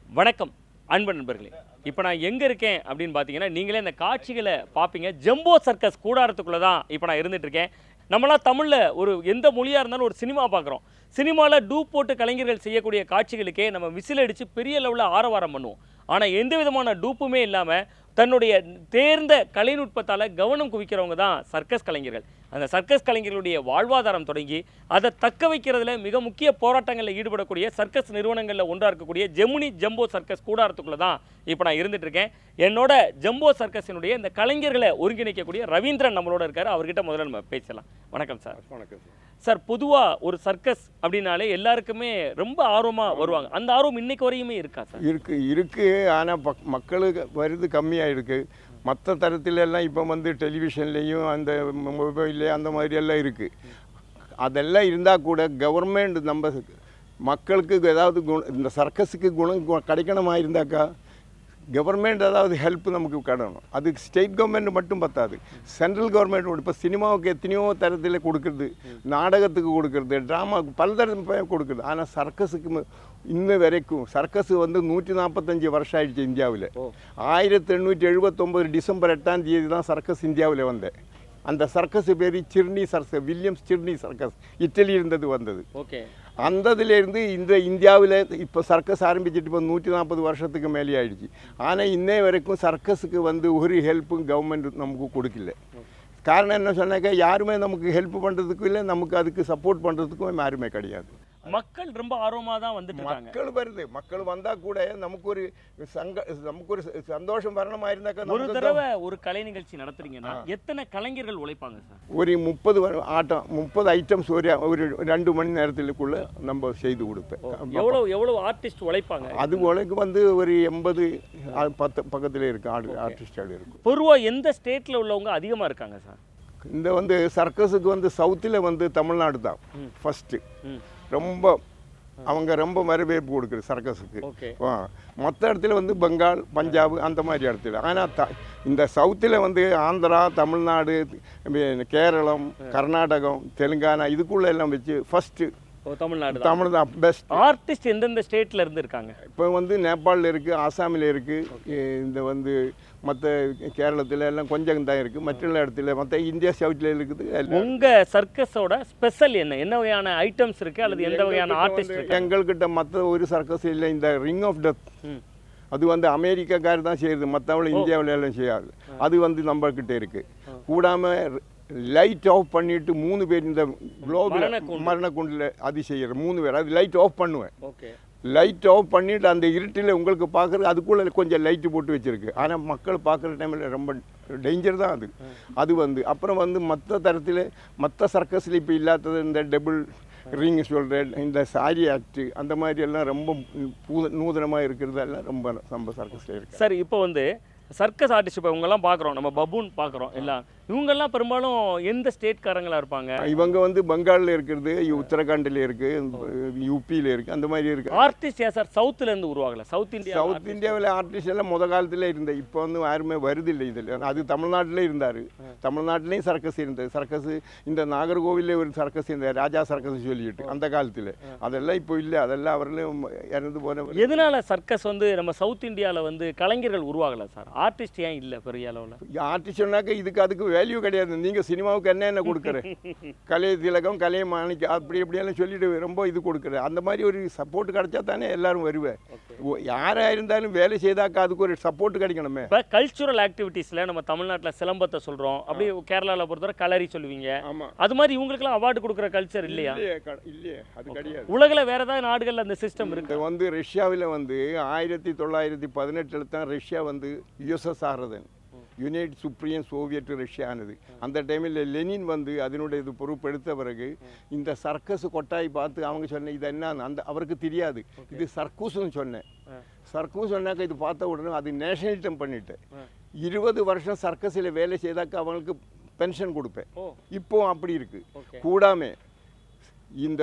வணக்கம் அன்பு நண்பர்களே இப்போ நான் எங்கே இருக்கேன் அப்படின்னு பார்த்தீங்கன்னா நீங்களே இந்த காட்சிகளை பார்ப்பீங்க ஜம்போ சர்க்கஸ் கூடாரத்துக்குள்ளே தான் இப்போ நான் இருந்துட்டு இருக்கேன் நம்மளாம் தமிழில் ஒரு எந்த மொழியாக இருந்தாலும் ஒரு சினிமா பார்க்குறோம் சினிமாவில் டூப் போட்டு கலைஞர்கள் செய்யக்கூடிய காட்சிகளுக்கே நம்ம விசில் அடித்து பெரிய லெவலில் ஆரவாரம் பண்ணுவோம் ஆனால் எந்த விதமான டூப்புமே இல்லாமல் தன்னுடைய தேர்ந்த கலைநுட்பத்தால் கவனம் குவிக்கிறவங்க தான் சர்க்கஸ் கலைஞர்கள் அந்த சர்க்கஸ் கலைஞர்களுடைய வாழ்வாதாரம் தொடங்கி அதை தக்க வைக்கிறதுல மிக முக்கிய போராட்டங்களில் ஈடுபடக்கூடிய சர்க்கஸ் நிறுவனங்களில் ஒன்றாக இருக்கக்கூடிய ஜெமுனி ஜம்போ சர்க்கஸ் கூடாரத்துக்குள்ளே தான் இப்போ நான் இருந்துட்டு இருக்கேன் என்னோட ஜம்போ சர்க்கஸினுடைய இந்த கலைஞர்களை ஒருங்கிணைக்கக்கூடிய ரவீந்திரன் நம்மளோட இருக்காரு அவர்கிட்ட முதல்ல நம்ம பேசலாம் வணக்கம் சார் வணக்கம் சார் சார் பொதுவாக ஒரு சர்க்கஸ் அப்படின்னாலே எல்லாருக்குமே ரொம்ப ஆர்வமாக வருவாங்க அந்த ஆர்வம் இன்னைக்கு வரையுமே இருக்கா சார் இருக்கு இருக்கு ஆனால் பக் மக்களுக்கு வருது கம்மியாக இருக்கு மற்ற தரத்துல எல்லாம் இப்போ வந்து டெலிவிஷன்லேயும் அந்த மொபைல்லே அந்த மாதிரி எல்லாம் இருக்கு அதெல்லாம் இருந்தால் கூட கவர்மெண்ட் நம்ம மக்களுக்கு ஏதாவது குண இந்த சர்க்கஸுக்கு குணம் கு- கிடைக்கணுமா இருந்தாக்கா கவர்மெண்ட் ஏதாவது ஹெல்ப் நமக்கு கிடணும் அதுக்கு ஸ்டேட் கவர்மெண்ட் மட்டும் பத்தாது சென்ட்ரல் கவர்மெண்ட் இப்போ சினிமாவுக்கு எத்தனையோ தரத்தில் கொடுக்குறது நாடகத்துக்கு கொடுக்குறது ட்ராமாவுக்கு பலதரம் கொடுக்குறது ஆனால் சர்க்கஸுக்கு ம- இன்ன வரைக்கும் சர்க்கஸ் வந்து நூற்றி நாற்பத்தஞ்சு வருஷம் ஆயிடுச்சு இந்தியாவில் ஆயிரத்தி எண்ணூற்றி எழுபத்தொம்பது டிசம்பர் எட்டாம் தேதி தான் சர்க்கஸ் இந்தியாவில் வந்தேன் அந்த சர்க்கஸ் பேர் Chiarini circus Williams Chiarini circus Italy இருந்தது வந்தது ஓகே அந்ததுலேருந்து இந்த இந்தியாவில் இப்போ சர்க்கஸ் ஆரம்பிச்சிட்டு இப்போ நூற்றி நாற்பது வருஷத்துக்கு மேலே ஆயிடுச்சு ஆனால் இன்னே வரைக்கும் சர்க்கஸுக்கு வந்து ஒரு ஹெல்ப்பும் கவர்மெண்ட் நமக்கு கொடுக்கல காரணம் என்ன சொன்னாக்கா யாருமே நமக்கு ஹெல்ப் பண்ணுறதுக்கும் இல்லை நமக்கு அதுக்கு சப்போர்ட் பண்ணுறதுக்கும் யாருமே கிடையாது மக்கள் ரொம்ப ஆர்வமாக தான் வந்துட்டு இருக்காங்க மக்கள் வருது மக்கள் வந்தால் கூட நமக்கு ஒரு சங்க நமக்கு ஒரு ச- சந்தோஷம் வரணுமா இருந்தாக்கா ஒரு நமக்கு தடவை ஒரு கலை நிகழ்ச்சி நடத்துறீங்கன்னா எத்தனை கலைஞர்கள் உழைப்பாங்க சார் ஒரு முப்பது வ- ஆட்டம் முப்பது ஐட்டம்ஸ் ஒரு ஒரு ரெண்டு மணி நேரத்துக்குள்ள நம்ம செய்து கொடுப்பேன் எவ்வளவு எவ்வளவு ஆர்டிஸ்ட் உழைப்பாங்க அது உலக்கு வந்து ஒரு எண்பது பத்து பக்கத்தில் இருக்கு ஆடு ஆர்டிஸ்டாக இருக்கும் பொதுவா எந்த ஸ்டேட்ல உள்ளவங்க அதிகமா இருக்காங்க சார் இந்த வந்து சர்க்கஸுக்கு வந்து சவுத்தில் வந்து தமிழ்நாடு தான் ஃபஸ்ட்டு ம் ரொம்ப அவங்க ரொம்ப வரவேற்பு கொடுக்குறது சர்க்கஸுக்கு ஓகே மற்ற இடத்துல வந்து பெங்கால் பஞ்சாப் அந்த மாதிரி இடத்துல ஆனால் த இந்த சவுத்தில் வந்து ஆந்திரா தமிழ்நாடு மே- கேரளம் கர்நாடகம் தெலுங்கானா இதுக்குள்ள எல்லாம் வச்சு ஃபஸ்ட்டு ஓ தமிழ்நாடு தமிழ் தான் பெஸ்ட் ஆர்டிஸ்ட் எந்தெந்த ஸ்டேட்ல இருந்து இருக்காங்க இப்போ வந்து நேபாளில் இருக்குது ஆசாமில் இருக்குது இந்த வந்து மற்ற கேரளத்தில் எல்லாம் கொஞ்சம் தான் இருக்குது மற்ற இடத்துல மற்ற இந்தியா சவுத்தில் இருக்குது எல்லாம் உங்க சர்க்கஸோட ஸ்பெஷல் என்ன என்ன வகையான ஐட்டம்ஸ் இருக்கு அல்லது எந்த வகையான ஆர்டிஸ்ட் இருக்கு எங்கள்கிட்ட மற்ற ஒரு சர்க்கஸ் இல்லை இந்த ரிங் ஆஃப் டெத் ம். அது வந்து அமெரிக்காக்கார் தான் செய்யுது மற்றவங்களும் இந்தியாவில் எல்லாம் செய்யாது அது வந்து நம்மக்கிட்ட இருக்கு கூடாம லைட் ஆஃப் பண்ணிட்டு மூணு பேர் இந்த குளோபில் மரணக்கூண்டு. மரணக்குண்டில் அது செய்யற மூணு பேர் அது லைட் ஆஃப் பண்ணுவேன் ஓகே லைட் ஆஃப் பண்ணிட்டு அந்த இருட்டில் உங்களுக்கு பார்க்குறது அதுக்குள்ளே கொஞ்சம் லைட்டு போட்டு வச்சிருக்கு ஆனால் மக்கள் பார்க்குற டைமில் ரொம்ப டேஞ்சர் தான் அது அது வந்து அப்புறம் வந்து மற்ற தரத்தில் மற்ற சர்க்கஸில் இப்போ இல்லாதது இந்த டபுள் ரிங் சொல்கிறேன் இந்த சாரி ஆக்ட் அந்த மாதிரி எல்லாம் ரொம்ப பூ- நூதனமாக இருக்கிறதெல்லாம் ரொம்ப நம்ம சர்க்கஸில் இருக்கு சார் இப்போ வந்து சர்க்கஸ் ஆர்டிஸ்ட் இப்போ இவங்கெல்லாம் பார்க்குறோம் நம்ம பபூன் பார்க்குறோம் எல்லாம் இவங்கெல்லாம் பெரும்பாலும் எந்த ஸ்டேட்காரங்களா இருப்பாங்க இவங்க வந்து பெங்காலில் இருக்கிறது உத்தரகாண்டில் இருக்குது யூபியில் இருக்குது அந்த மாதிரி இருக்குது ஆர்டிஸ்ட் ஏன் சார் சவுத்துல இருந்து உருவாகல சவுத் இந்தியா சவுத் இந்தியாவில் ஆர்டிஸ்ட் எல்லாம் முத காலத்தில் இருந்த இப்போ வந்து யாருமே வருதில்லை இதில் அது தமிழ்நாட்டிலே இருந்தார் தமிழ்நாட்டிலையும் சர்க்கஸ் இருந்தது சர்க்கஸ் இந்த நாகர்கோவிலே ஒரு சர்க்கஸ் இருந்தது ராஜா சர்க்கஸ் சொல்லிட்டு அந்த காலத்தில் அதெல்லாம் இப்போ இல்லை அதெல்லாம் அவர்களும் இறந்து போன எதனால சர்க்கஸ் வந்து நம்ம சவுத் இந்தியாவில் வந்து கலைஞர்கள் உருவாகல சார் ஆர்டிஸ்ட் ஏன் இல்லை பெரிய அளவில் ஆர்டிஸ்ட் சொன்னாக்க இதுக்கு அதுக்கு வேல்யூ கிடையாது நீங்கள் சினிமாவுக்கு என்ன என்ன கொடுக்குற கலை திலகம் கலை மாணிக்க அப்படி இப்படியெல்லாம் சொல்லிட்டு ரொம்ப இது கொடுக்குற அந்த மாதிரி ஒரு சப்போர்ட் கிடைச்சா தானே எல்லாரும் வருவேன் ஓ- யாரா இருந்தாலும் வேலை செய்தாக்கா அதுக்கு ஒரு சப்போர்ட் கிடைக்கணுமே இப்போ கல்ச்சுரல் ஆக்டிவிட்டீஸில் நம்ம தமிழ்நாட்டில் சிலம்பத்தை சொல்கிறோம் அப்படியே கேரளாவில் பொறுத்தவரை கலரி சொல்லுவீங்க ஆமாம் அது மாதிரி இவங்களுக்குலாம் அவார்டு கொடுக்குற கல்ச்சர் இல்லையா இல்லையே க- இல்லையே அது கிடையாது உலகில் வேற ஏதாவது நாடுகளில் அந்த சிஸ்டம் இருக்கு இது வந்து ரஷ்யாவில் வந்து ஆயிரத்தி தொள்ளாயிரத்தி பதினெட்டில் தான் ரஷ்யா வந்து USSR unite supreme Soviet Russia ஆனது அந்த டைமில் லெனின் வந்து அதனுடைய இது பொறுப்பெடுத்த பிறகு இந்த சர்க்கஸ் கொட்டாய் பார்த்து அவங்க சொன்ன இது என்ன அந்த அவருக்கு தெரியாது இது சர்க்கூஸ்னு சொன்னேன் சர்க்கூஸ் சொன்னாக்க இது பார்த்த உடனே அது நேஷனலிட்டம் பண்ணிட்டேன் இருபது வருஷம் சர்க்கஸில் வேலை செய்தாக்க அவங்களுக்கு பென்ஷன் கொடுப்பேன் ஓ இப்போ அப்படி இருக்கு ஓகே கூடாமே இந்த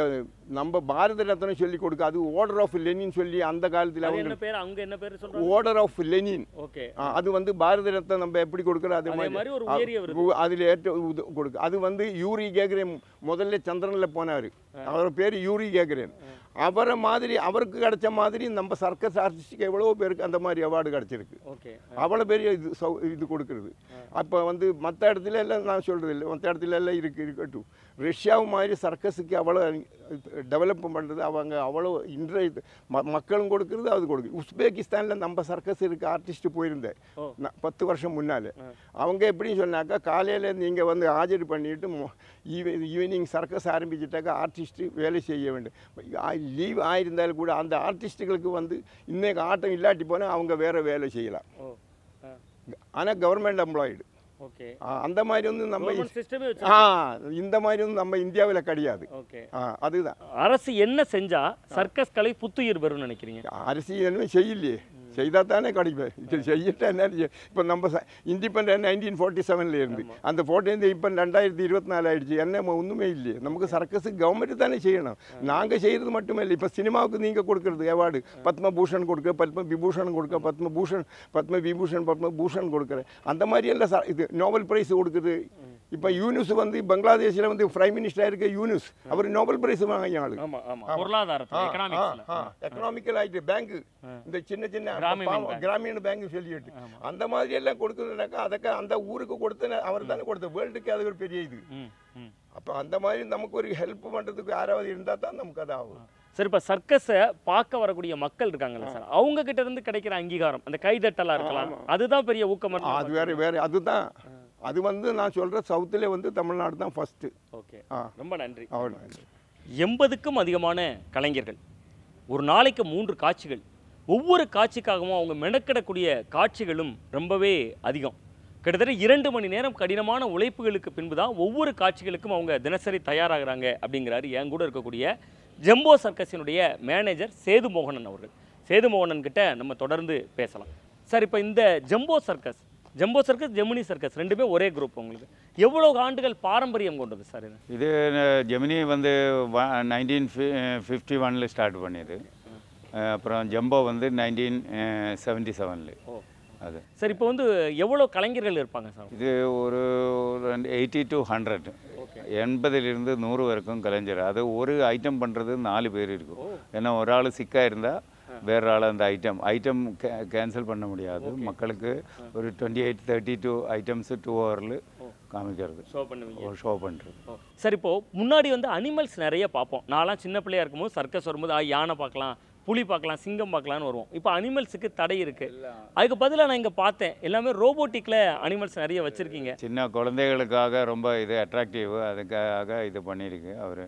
நம்ம பாரத ரத்னம் சொல்லி கொடுக்க அது ஓர்டர் ஆஃப் லெனின் சொல்லி அந்த காலத்தில் அது அவங்க என்ன பேர் அங்க என்ன பேர் சொல்றாங்க ஓர்டர் ஆஃப் லெனின் ஓகே ஆ, அது வந்து பாரத ரத்னம் நம்ம எப்படி கொடுக்குறோம் அது அதே மாதிரி ஒரு உயரிய விருது உ- அதில் ஏற்ற இது கொடுக்கு அது வந்து யூரி கேக்ரேன் முதல்ல சந்திரனில் போனார் அவர் பேர் யூரி கேக்ரேன் அவரை மாதிரி அவருக்கு கிடைச்ச மாதிரி நம்ம சர்க்கஸ் ஆர்டிஸ்டுக்கு எவ்வளோ பேருக்கு அந்த மாதிரி அவார்டு கிடைச்சிருக்கு ஓகே அவ்வளோ பெரிய இது சௌ இது கொடுக்குறது அப்போ வந்து மற்ற இடத்துல எல்லாம் நான் சொல்கிறது இல்லை மற்ற இடத்துல எல்லாம் இருக்கு இருக்கட்டும் ரஷ்யாவு மாதிரி சர்க்கஸுக்கு அவ்வளோ டெவலப் பண்ணுறது அவங்க அவ்வளோ இன்றைய ம மக்களும் கொடுக்குறது அது கொடுக்குது உஸ்பெகிஸ்தானில் நம்ம சர்க்கஸ் இருக்க ஆர்டிஸ்ட் போயிருந்தேன் ஓ. நான் பத்து வருஷம் முன்னால் அவங்க எப்படின்னு சொன்னாக்கா காலையில் நீங்கள் வந்து ஆஜர் பண்ணிட்டு மொ- ஈவ- ஈவினிங் சர்க்கஸ் ஆரம்பிச்சிட்டாக்கா ஆர்டிஸ்ட்டு வேலை செய்ய வேண்டும் லீவ் ஆயிருந்தாலும் கூட அந்த ஆர்டிஸ்ட்டுகளுக்கு வந்து இன்னைக்கு ஆட்டம் இல்லாட்டி போனால் அவங்க வேறு வேலை செய்யலாம் ஓ ஆ, ஆனால் கவர்மெண்ட் எம்ப்ளாய்டு ஓகே அந்த மாதிரி வந்து நம்ம கவர்மெண்ட் சிஸ்டமே வச்சு ஆ இந்த மாதிரி வந்து நம்ம இந்தியாவில் கிடையாது ஓகே ஆ அதுதான் அரசு என்ன செஞ்சா சர்க்கஸ் கலை புத்துயிர் பெறும்னு நினைக்கிறீங்க அரசு எதுவுமே செய்யலையே செய்தால் தானே கிடைப்பேன் இது செய்யிட்டா என்ன செய்ய இப்போ நம்ம இண்டிபெண்ட் நைன்டீன் ஃபார்ட்டி செவனில் இருந்து அந்த ஃபோர்டீன் இப்போ ரெண்டாயிரத்தி இருபத்தி நாலு ஆயிடுச்சு என்ன ம- ஒன்றுமே இல்லையே நமக்கு சர்க்கஸ் கவர்மெண்ட் தானே செய்யணும் நாங்கள் செய்கிறது மட்டுமே இல்லை இப்போ சினிமாவுக்கு நீங்கள் கொடுக்குறது அவார்டு பத்மபூஷன் கொடுக்க பத்ம விபூஷன் கொடுக்க பத்மபூஷன் பத்ம விபூஷன் பத்மபூஷன் கொடுக்குற அந்த மாதிரி எல்லாம் ச- இது நோபல் பிரைஸ் கொடுக்குறது இப்போ யூனிஸ் வந்து பங்களாதேஷில் வந்து பிரைம் மினிஸ்டராக இருக்க யூனிஸ் அவர் நோபல் பிரைஸ் வாங்கிய ஆளு ஆமா ஆமா பொருளாதாரத்துல எக்கனாமிக்ஸ்ல எக்கனாமிக்கல் ஆயிட்டு பேங்க் இந்த சின்ன சின்ன கிராமிய பாவம், bank. கிராமீண பேங்க் சொல்லிட்டு அந்த மாதிரி எல்லாம் கொடுக்குறதுனாக்கா அதுக்கு அந்த ஊருக்கு கொடுத்து அவர் தானே கொடுத்த வேர்ல்டுக்கு அது ஒரு பெரிய இது ம் ம் அப்போ அந்த மாதிரி நமக்கு ஒரு ஹெல்ப் பண்ணுறதுக்கு யாராவது இருந்தால் தான் நமக்கு அது ஆகும் சரி இப்போ சர்க்கஸை பார்க்க வரக்கூடிய மக்கள் இருக்காங்கல்ல சார் அவங்க கிட்ட இருந்து கிடைக்கிற அங்கீகாரம் அந்த கைதட்டலா இருக்கலாம் அதுதான் பெரிய ஊக்கம் அது வேற வேற அதுதான் அது வந்து நான் சொல்ற சவுத்தில் வந்து தமிழ்நாடு தான் ஃபர்ஸ்ட் ஓகே ஆ ரொம்ப நன்றி அவ்வளோ எண்பதுக்கும் அதிகமான கலைஞர்கள் ஒரு நாளைக்கு மூன்று காட்சிகள் ஒவ்வொரு காட்சிக்காகவும் அவங்க மெனக்கிடக்கூடிய காட்சிகளும் ரொம்பவே அதிகம் கிட்டத்தட்ட இரண்டு மணி நேரம் கடினமான உழைப்புகளுக்கு பின்பு தான் ஒவ்வொரு காட்சிகளுக்கும் அவங்க தினசரி தயாராகிறாங்க அப்படிங்கிறாரு என் கூட இருக்கக்கூடிய ஜம்போ சர்க்கஸினுடைய மேனேஜர் சேது மோகனன் அவர்கள் சேது மோகனன் கிட்ட நம்ம தொடர்ந்து பேசலாம் சார் இப்போ இந்த jumbo circus jumbo circus Gemini circus ரெண்டுமே ஒரே குரூப் உங்களுக்கு எவ்வளோ ஆண்டுகள் பாரம்பரியம் கொண்டது சார் இது இது அஹ், ஜெமினி வந்து நைன்டீன் ஃபிஃப்டி ஒனில் ஸ்டார்ட் பண்ணியது அஹ், அப்புறம் ஜம்போ வந்து நைன்டீன் செவன்ட்டி செவனில் ஓ அது சார் இப்போ வந்து எவ்வளோ கலைஞர்கள் இருப்பாங்க சார் இது ஒரு எயிட்டி டு ஹண்ட்ரட் ஓகே எண்பதிலிருந்து நூறு வரைக்கும் கலைஞர் அது ஒரு ஐட்டம் பண்ணுறது நாலு பேர் இருக்கும் ஏன்னா ஒரு ஆள் சிக்காக இருந்தால் வேற ஆள் அந்த ஐட்டம் ஐட்டம் கேன்சல் பண்ண முடியாது மக்களுக்கு ஒரு twenty eight thirty two items two ஹவரில் காமிக்கிறது ஷோ பண்ணுவீங்க ஷோ பண்ணுறது ஓ. சார் இப்போ முன்னாடி வந்து அனிமல்ஸ் நிறைய பார்ப்போம் நான்லாம் சின்ன பிள்ளையா இருக்கும்போது சர்க்கஸ் வரும்போது ஆ யானை பார்க்கலாம் புலி பார்க்கலாம் சிங்கம் பார்க்கலாம்னு வருவோம் இப்போ அனிமல்ஸுக்கு தடை இருக்கு அதுக்கு பதிலாக நான் இங்கே பார்த்தேன் எல்லாமே ரோபோட்டிக்கில் அனிமல்ஸ் நிறைய வச்சுருக்கீங்க சின்ன குழந்தைகளுக்காக ரொம்ப இது அட்ராக்டிவ் அதுக்காக இது பண்ணியிருக்கு அவர்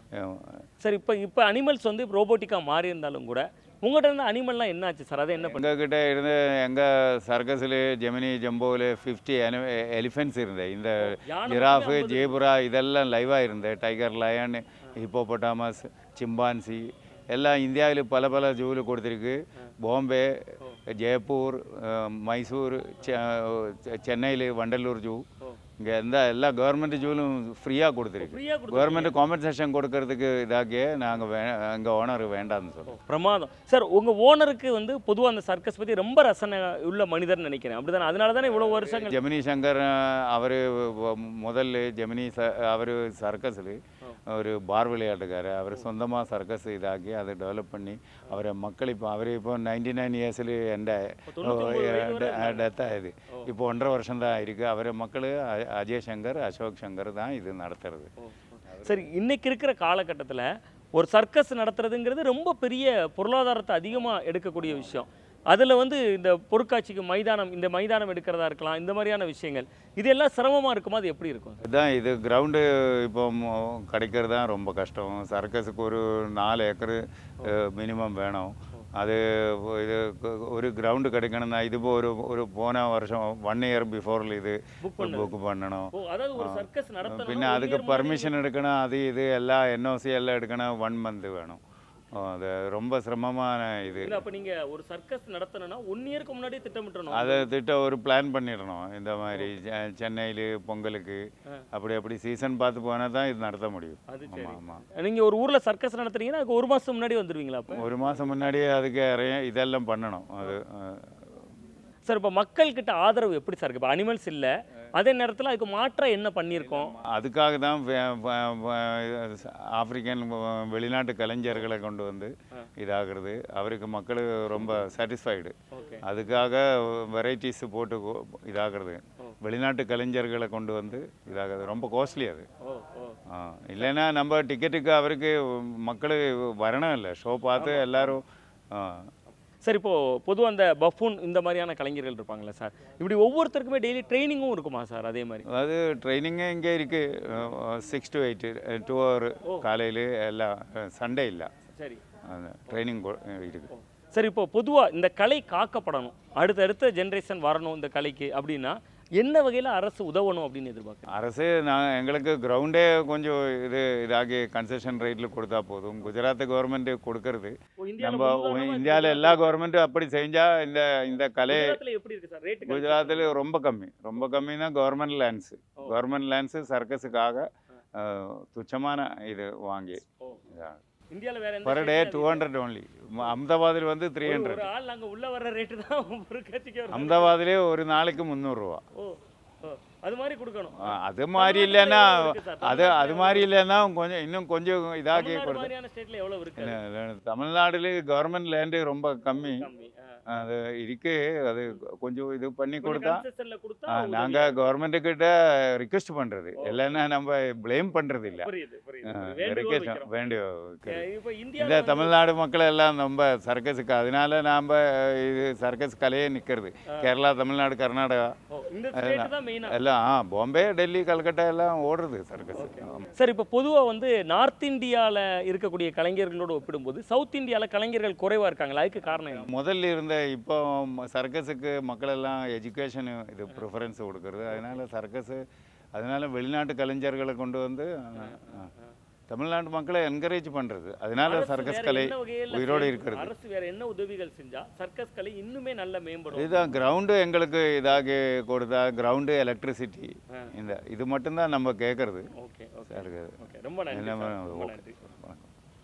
சார் இப்போ இப்போ அனிமல்ஸ் வந்து ரோபோட்டிக்காக மாறி இருந்தாலும் கூட உங்கள்கிட்ட இருந்த அனிமல்லாம் என்ன ஆச்சு சார் அதை என்ன பண்ண எங்ககிட்ட இருந்து எங்கள் சர்க்கஸில் ஜெமினி ஜம்போவில் ஃபிஃப்டி எலிஃபென்ட்ஸ் இருந்தது இந்த யானை ஜிராஃபு ஜேபுரா இதெல்லாம் லைவாக இருந்தது டைகர் லயன் ஹிப்போபொட்டாமஸ் சிம்பான்சி எல்லாம் இந்தியாவில் பல பல ஜூவில் கொடுத்துருக்கு பாம்பே ஜெய்ப்பூர் அஹ், மைசூர் செ- சென்னையில் வண்டலூர் ஜூ இங்கே எந்த எல்லா கவர்மெண்ட் ஜூலும் ஃப்ரீயாக கொடுத்துருக்கு ஃப்ரீயாக கொடு கவர்மெண்ட் காம்பன்சேஷன் கொடுக்கறதுக்கு இதாகியே நாங்கள் வே எங்கள் ஓனர் வேண்டாம்னு சொல்கிறோம் பிரமாதம் சார் உங்கள் ஓனருக்கு வந்து பொதுவாக அந்த சர்க்கஸ் பற்றி ரொம்ப ரசனை உள்ள மனிதர்னு நினைக்கிறேன் அப்படிதானே அதனால தானே இவ்வளோ வருஷங்கள் ஜெமினி சங்கர் அவர் முதல்ல ஜெமினி ச அவர் சர்க்கஸில் ஒரு பார் விளையாட்டுக்கார் அவர் சொந்தமாக சர்க்கஸ் இதாக்கி அதை டெவலப் பண்ணி அவரை மக்கள் இப்போ அவர் இப்போ நைன்டி நைன் இயர்ஸில் எந்த டெத் ஆகுது இப்போ ஒன்றரை வருஷம் தான் இருக்குது அவர் மக்கள் அ- அஜய் சங்கர் அசோக் சங்கர் தான் இது நடத்துறது சரி இன்னைக்கு இருக்கிற காலகட்டத்தில் ஒரு சர்க்கஸ் நடத்துறதுங்கிறது ரொம்ப பெரிய பொருளாதாரத்தை அதிகமாக எடுக்கக்கூடிய விஷயம் அதில் வந்து இந்த பொருட்காட்சிக்கு மைதானம் இந்த மைதானம் எடுக்கிறதா இருக்கலாம் இந்த மாதிரியான விஷயங்கள் இதெல்லாம் சிரமமாக இருக்குமா அது எப்படி இருக்கும் இதுதான் இது கிரவுண்டு இப்போ மொ- கிடைக்கிறது தான் ரொம்ப கஷ்டம் சர்க்கஸுக்கு ஒரு நாலு ஏக்கரு மினிமம் வேணும் அது இது ஒரு கிரவுண்டு கிடைக்கணும்னா இது இப்போ ஒரு ஒரு போன வருஷம் ஒன் இயர் பிஃபோரில் இது புக் பண்ணணும் ஓ அதாவது ஒரு சர்க்கஸ் நடத்தணும் പിന്നെ அதுக்கு பர்மிஷன் எடுக்கணும் அது இது எல்லாம் என்ஓசி எல்லாம் எடுக்கணும் ஒன் மந்த் வேணும் அது ரொம்ப சிரமமான இது இல்ல அப்ப நீங்க ஒரு சர்க்கஸ் நடத்தணும்னா ஒன் இயருக்கு முன்னாடியே திட்டமிட்டணும் அதை திட்ட ஒரு பிளான் பண்ணிடணும் இந்த மாதிரி செ- சென்னையில் பொங்கலுக்கு அப்படி அப்படி சீசன் பார்த்து போனால் தான் இது நடத்த முடியும் அது ஆமாம் சரி ஆமாம் நீங்க ஒரு ஊர்ல சர்க்கஸ் நடத்துறீங்கன்னா அதுக்கு ஒரு மாசம் முன்னாடி வந்துருவீங்களா அப்ப ஒரு மாதம் முன்னாடியே அதுக்கு நிறைய இதெல்லாம் பண்ணணும் அது அஹ், சார் இப்போ மக்கள்கிட்ட ஆதரவு எப்படி சார் இருக்கு இப்போ அனிமல்ஸ் இல்ல அதே நேரத்துல அதுக்கு மாற்றா என்ன பண்ணியிருக்கோம் அதுக்காக தான் வே- வ- வ- ஆப்பிரிக்கன் வ- வெளிநாட்டு கலைஞர்களை கொண்டு வந்து இதாகிறது அவருக்கு மக்கள் ரொம்ப சாட்டிஸ்ஃபைடு ஓகே அதுக்காக வெரைட்டிஸ் போட்டு கொ- இதாகிறது வெளிநாட்டு கலைஞர்களை கொண்டு வந்து இதாகிறது ரொம்ப காஸ்ட்லி அது ஓ ஓ ஆ, இல்லைன்னா நம்ம டிக்கெட்டுக்கு அவருக்கு மக்கள் வரணும் இல்லை ஷோ பார்த்து எல்லாரும் ஆ, சார் இப்போ பொதுவா அந்த பஃபூன் இந்த மாதிரியான கலைஞர்கள் இருப்பாங்களே சார் இப்படி ஒவ்வொருத்தருக்குமே டெய்லி ட்ரைனிங்கும் இருக்குமா சார் அதே மாதிரி அதாவது ட்ரைனிங்கே இங்கே இருக்குது six to eight to hour காலையில் எல்லாம் சண்டே இல்லை சரி அந்த ட்ரைனிங் இருக்குது சரி இப்போ பொதுவா இந்த கலை காக்கப்படணும் அடுத்தடுத்த ஜென்ரேஷன் வரணும் இந்த கலைக்கு அப்படின்னா என்ன வகையில அரசு உதவணும் அப்படின்னு எதிர்பார்க்குறேன் அரசு நான் எங்களுக்கு கிரவுண்டே கொஞ்சம் இது இதாகி கன்செஷன் ரேட்டில் கொடுத்தா போதும் குஜராத் கவர்மெண்ட் கொடுக்கறது நம்ம இந்தியாவில் எல்லா கவர்மெண்ட்டும் அப்படி செஞ்சால் இந்த இந்த கலை எப்படி இருக்கு சார் ரேட் குஜராத்தில் ரொம்ப கம்மி ரொம்ப கம்மினா government lands oh. Government lands சர்க்கஸுக்காக துச்சமான இது வாங்கி இந்தியால வேற எந்த பர் டே state ல டூ அது ஹண்ட்ரட் ஒன்லி அஹமதாபாத்தில் வந்து த்ரீ ஒரு- ஹண்ட்ரட் ஒரு ஆள் அங்க உள்ள வர்ற ரேட்டு தான் ஒரு கட்சிக்கு வரும். அஹமதாபாத்லேயே ஒரு நாளைக்கு முந்நூறுரூவா ஓ ஓ அது மாதிரி கொடுக்கணும் அது மாதிரி தமிழ்நாட்டுல இல்லைன்னா எவ்வளவு இருக்கு சார்? அது அது தமிழ்நாட்டுல மாதிரி இல்லைன்னா கொஞ்சம் இன்னும் கொஞ்சம் இதாக்கி தமிழ்நாடு கொடுத்து மாதிரியான ஸ்டேட்ல எவ்வளவு இருக்கு அது? இல்ல, இல்ல, தமிழ்நாடுல கவர்மெண்ட் லேண்டு ரொம்ப கம்மி கம்மி ஆ. அது இருக்கு அது கொஞ்சம் இது பண்ணி கொஞ்சம் கொடுத்தா concessionல கொடுத்தா ஆ, உதவியா நாங்க கவர்மெண்ட் கிட்ட ரிக்வெஸ்ட் பண்றது இல்லைன்னா நம்ம ப்ளேம் பண்றது இல்ல புரியுது புரியுது ஆ, புரியுது. வேண்டுகோள் request வைக்கிறோம். வேண்டிய ஏ, இப்ப இந்த இந்தியால வந்து- தமிழ்நாடு மக்கள் எல்லாம் ரொம்ப சர்க்கஸுக்கு அதனால நாம இது சர்க்கஸ் கலையே நிக்கிறது கேரளா தமிழ்நாடு கர்நாடகா ஓ, இந்த ஸ்டேட் தான் மெயினா எல்லாம் ஆ, பாம்பே டெல்லி கல்கட்டா எல்லாம் ஓடுறது சர்க்கஸ் சார் இப்போ பொதுவா வந்து நார்த் இந்தியால இருக்கக்கூடிய கலைஞர்களோட ஒப்பிடும்போது சவுத் இந்தியால கலைஞர்கள் குறைவா இருக்காங்களா அதுக்கு காரணம் என்ன முதல்ல இருந்த இப்போ ம- சர்க்கஸுக்கு மக்கள் எல்லாம் எஜுகேஷன் இது ப்ரிஃபரன்ஸ் கொடுக்கறது அதனால சர்க்கஸு அதனால வெளிநாட்டு கலைஞர்களை கொண்டு வந்து ஆ, தமிழ்நாட்டு மக்களை என்கரேஜ் பண்றது அதனால அரசு சர்க்கஸ் வேற கலை என்ன வகையில உயிரோடு செய்- இருக்கிறது அரசு வேற என்ன உதவிகள் செஞ்சா சர்க்கஸ் கலை இன்னுமே நல்ல மேம்படும் இதுதான் கிரவுண்டு எங்களுக்கு இதாகி கொடுத்தா கிரவுண்டு எலக்ட்ரிசிட்டி ஆ. இந்த இது மட்டும்தான் நம்ம கேட்கறது ஓகே ஓகே சரி ஓகே ரொம்ப நன்றி என்ன சார். ரொம்ப ஓகே நன்றி வணக்கம்